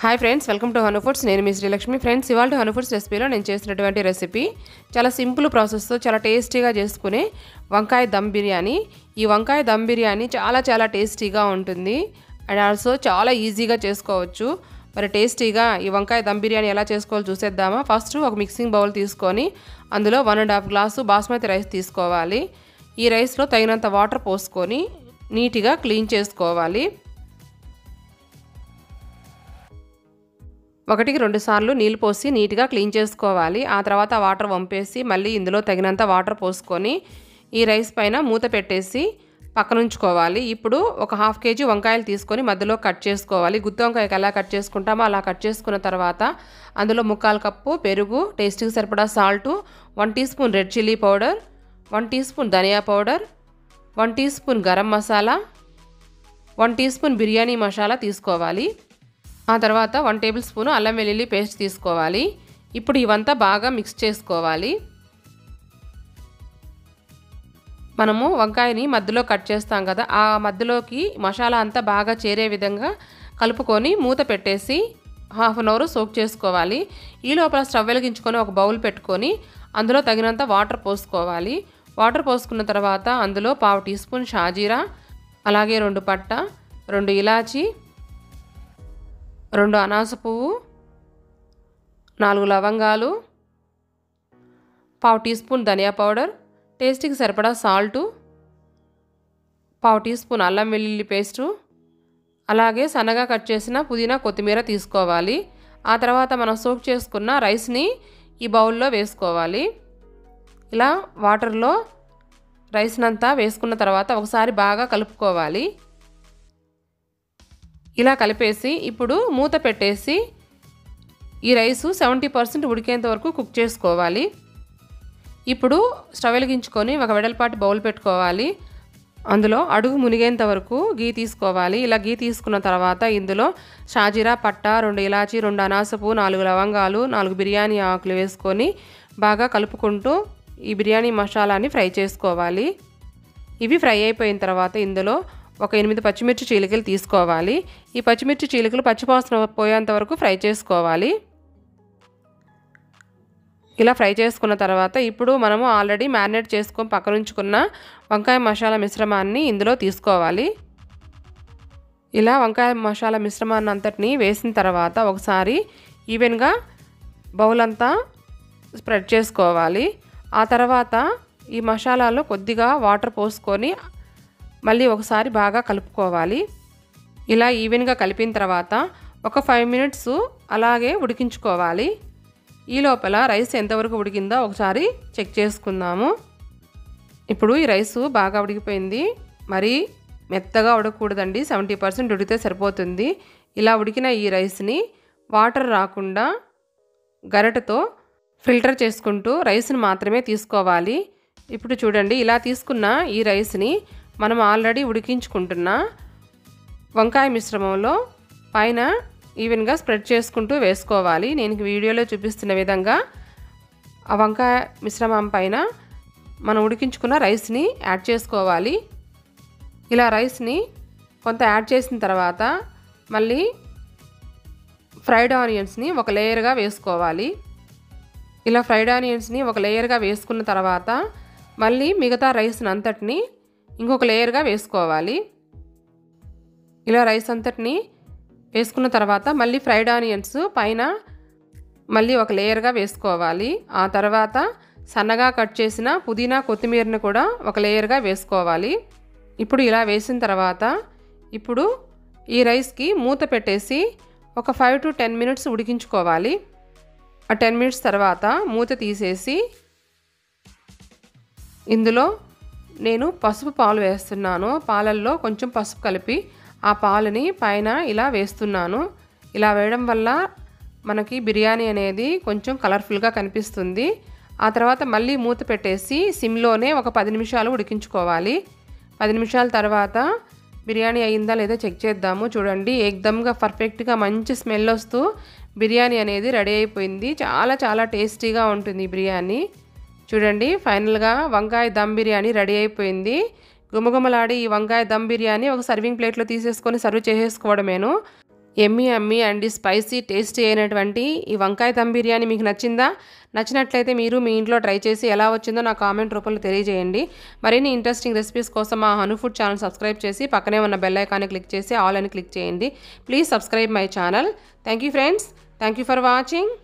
hi friends welcome to Hanu foods నేను మీ Srilakshmi friends ఇవాళ హను ఫుడ్స్ రెసిపీలో నేను చేసినటువంటి రెసిపీ చాలా సింపుల్ ప్రాసెస్తో చాలా టేస్టీగా చేసుకునే వంకాయ దమ్ బిర్యానీ ఈ వంకాయ దమ్ బిర్యానీ చాలా చాలా టేస్టీగా ఉంటుంది అండ్ ఆల్సో చాలా ఈజీగా చేసుకోవచ్చు మరి టేస్టీగా ఈ వంకాయ దమ్ బిర్యానీ ఎలా చేసుకోవాలో చూసేద్దామా ఫస్ట్ ఒక మిక్సింగ్ బౌల్ తీసుకొని అందులో one and half glass basmati rice తీసుకోవాలి ఈ రైస్లో తగినంత వాటర్ పోసుకొని నీట్గా క్లీన్ చేసుకోవాలి ఒకటికి రెండు సార్లు నీళ్ళు పోసి నీట్గా క్లీన్ చేసుకోవాలి ఆ తర్వాత వాటర్ వంపేసి మళ్ళీ ఇందులో తగినంత వాటర్ పోసుకొని ఈ రైస్ పైన మూత పెట్టేసి పక్కనుంచుకోవాలి ఇప్పుడు ఒక హాఫ్ కేజీ వంకాయలు తీసుకొని మధ్యలో కట్ చేసుకోవాలి గుత్తి వంకాయకి ఎలా కట్ చేసుకుంటామో అలా కట్ చేసుకున్న తర్వాత అందులో ముక్కాలు కప్పు పెరుగు టేస్ట్కి సరిపడా salt one teaspoon red chilli powder one teaspoon dhania powder one teaspoon garam masala one teaspoon biryani masala తీసుకోవాలి ఆ తర్వాత వన్ టేబుల్ స్పూన్ అల్లం వెల్లుల్లి పేస్ట్ తీసుకోవాలి ఇప్పుడు ఇవంతా బాగా మిక్స్ చేసుకోవాలి మనము వంకాయని మధ్యలో కట్ చేస్తాం కదా ఆ మధ్యలోకి మసాలా అంతా బాగా చేరే విధంగా కలుపుకొని మూత పెట్టేసి హాఫ్ అన్ అవర్ సోక్ చేసుకోవాలి ఈ లోపల స్టవ్ వెలిగించుకొని ఒక బౌల్ పెట్టుకొని అందులో తగినంత వాటర్ పోసుకోవాలి వాటర్ పోసుకున్న తర్వాత అందులో పావు టీ స్పూన్ షాజీరా అలాగే రెండు పట్ట రెండు ఇలాచీ రెండు అనాస పువ్వు నాలుగు లవంగాలు పావు టీ స్పూన్ ధనియా పౌడర్ టేస్ట్కి సరిపడా సాల్టు పావు టీ స్పూన్ అల్లం వెల్లుల్లి పేస్టు అలాగే సన్నగా కట్ చేసిన పుదీనా కొత్తిమీర తీసుకోవాలి ఆ తర్వాత మనం సోక్ చేసుకున్న రైస్ని ఈ బౌల్లో వేసుకోవాలి ఇలా వాటర్లో రైస్నంతా వేసుకున్న తర్వాత ఒకసారి బాగా కలుపుకోవాలి ఇలా కలిపేసి ఇప్పుడు మూత పెట్టేసి ఈ రైసు సెవెంటీ పర్సెంట్ ఉడికేంత వరకు కుక్ చేసుకోవాలి ఇప్పుడు స్టవ్ వెలిగించుకొని ఒక వెడల్పాటి బౌల్ పెట్టుకోవాలి అందులో అడుగు మునిగేంత వరకు గీ తీసుకోవాలి ఇలా గీ తీసుకున్న తర్వాత ఇందులో షాజీరా పట్ట రెండు ఇలాచి రెండు అనాసపు నాలుగు లవంగాలు నాలుగు బిర్యానీ ఆకులు వేసుకొని బాగా కలుపుకుంటూ ఈ బిర్యానీ మసాలాని ఫ్రై చేసుకోవాలి ఇవి ఫ్రై అయిపోయిన తర్వాత ఇందులో ఒక ఎనిమిది పచ్చిమిర్చి చీలికలు తీసుకోవాలి ఈ పచ్చిమిర్చి చీలికలు పచ్చివాసన పోయేంత వరకు ఫ్రై చేసుకోవాలి ఇలా ఫ్రై చేసుకున్న తర్వాత ఇప్పుడు మనము ఆల్రెడీ మ్యారినేట్ చేసుకొని పక్కనుంచుకున్న వంకాయ మసాలా మిశ్రమాన్ని ఇందులో తీసుకోవాలి ఇలా వంకాయ మసాలా మిశ్రమాన్ని అంతటిని వేసిన తర్వాత ఒకసారి ఈవెన్గా బౌల్ అంతా స్ప్రెడ్ చేసుకోవాలి ఆ తర్వాత ఈ మసాలాలో కొద్దిగా వాటర్ పోసుకొని మళ్ళీ ఒకసారి బాగా కలుపుకోవాలి ఇలా ఈవెన్గా కలిపిన తర్వాత ఒక ఫైవ్ మినిట్స్ అలాగే ఉడికించుకోవాలి ఈ లోపల రైస్ ఎంతవరకు ఉడికిందో ఒకసారి చెక్ చేసుకుందాము ఇప్పుడు ఈ రైసు బాగా ఉడికిపోయింది మరి మెత్తగా ఉడకకూడదండి సెవెంటీ పర్సెంట్ ఉడికితే సరిపోతుంది ఇలా ఉడికిన ఈ రైస్ని వాటర్ రాకుండా గరటతో ఫిల్టర్ చేసుకుంటూ రైస్ని మాత్రమే తీసుకోవాలి ఇప్పుడు చూడండి ఇలా తీసుకున్న ఈ రైస్ని మనం ఆల్రెడీ ఉడికించుకుంటున్న వంకాయ మిశ్రమంలో పైన ఈవెన్గా స్ప్రెడ్ చేసుకుంటూ వేసుకోవాలి నేను వీడియోలో చూపిస్తున్న విధంగా ఆ వంకాయ మిశ్రమం పైన మనం ఉడికించుకున్న రైస్ని యాడ్ చేసుకోవాలి ఇలా రైస్ని కొంత యాడ్ చేసిన తర్వాత మళ్ళీ ఫ్రైడ్ ఆనియన్స్ని ఒక లేయర్గా వేసుకోవాలి ఇలా ఫ్రైడ్ ఆనియన్స్ని ఒక లేయర్గా వేసుకున్న తర్వాత మళ్ళీ మిగతా రైస్ని అంతటిని ఇంకొక లేయర్గా వేసుకోవాలి ఇలా రైస్ అంతటిని వేసుకున్న తర్వాత మళ్ళీ ఫ్రైడ్ ఆనియన్స్ పైన మళ్ళీ ఒక లేయర్గా వేసుకోవాలి ఆ తర్వాత సన్నగా కట్ చేసిన పుదీనా కొత్తిమీరని కూడా ఒక లేయర్గా వేసుకోవాలి ఇప్పుడు ఇలా వేసిన తర్వాత ఇప్పుడు ఈ రైస్కి మూత పెట్టేసి ఒక ఫైవ్ టు టెన్ మినిట్స్ ఉడికించుకోవాలి ఆ టెన్ మినిట్స్ తర్వాత మూత తీసేసి ఇందులో నేను పసుపు పాలు వేస్తున్నాను పాలల్లో కొంచెం పసుపు కలిపి ఆ పాలని పైన ఇలా వేస్తున్నాను ఇలా వేయడం వల్ల మనకి బిర్యానీ అనేది కొంచెం కలర్ఫుల్గా కనిపిస్తుంది ఆ తర్వాత మళ్ళీ మూత పెట్టేసి సిమ్లోనే ఒక పది నిమిషాలు ఉడికించుకోవాలి పది నిమిషాల తర్వాత బిర్యానీ అయిందా లేదా చెక్ చేద్దాము చూడండి ఏకదమ్గా పర్ఫెక్ట్గా మంచి స్మెల్ వస్తూ బిర్యానీ అనేది రెడీ అయిపోయింది చాలా చాలా టేస్టీగా ఉంటుంది బిర్యానీ చూడండి ఫైనల్గా వంకాయ దమ్ బిర్యానీ రెడీ అయిపోయింది గుమగుమలాడి ఈ వంకాయ దమ్ బిర్యానీ ఒక సర్వింగ్ ప్లేట్లో తీసేసుకొని సర్వ్ చేసేసుకోవడమేను ఎమ్మీ అమ్మీ అండ్ స్పైసీ టేస్టీ అయినటువంటి ఈ వంకాయ దమ్ బిర్యానీ మీకు నచ్చిందా నచ్చినట్లయితే మీరు మీ ఇంట్లో ట్రై చేసి ఎలా వచ్చిందో నా కామెంట్ రూపంలో తెలియజేయండి మరిన్ని ఇంట్రెస్టింగ్ రెసిపీస్ కోసం మా హను ఫుడ్ ఛానల్ సబ్స్క్రైబ్ చేసి పక్కనే ఉన్న బెల్ ఐకాన్ని క్లిక్ చేసి ఆల్ అని క్లిక్ చేయండి please subscribe my channel thank you friends thank you for watching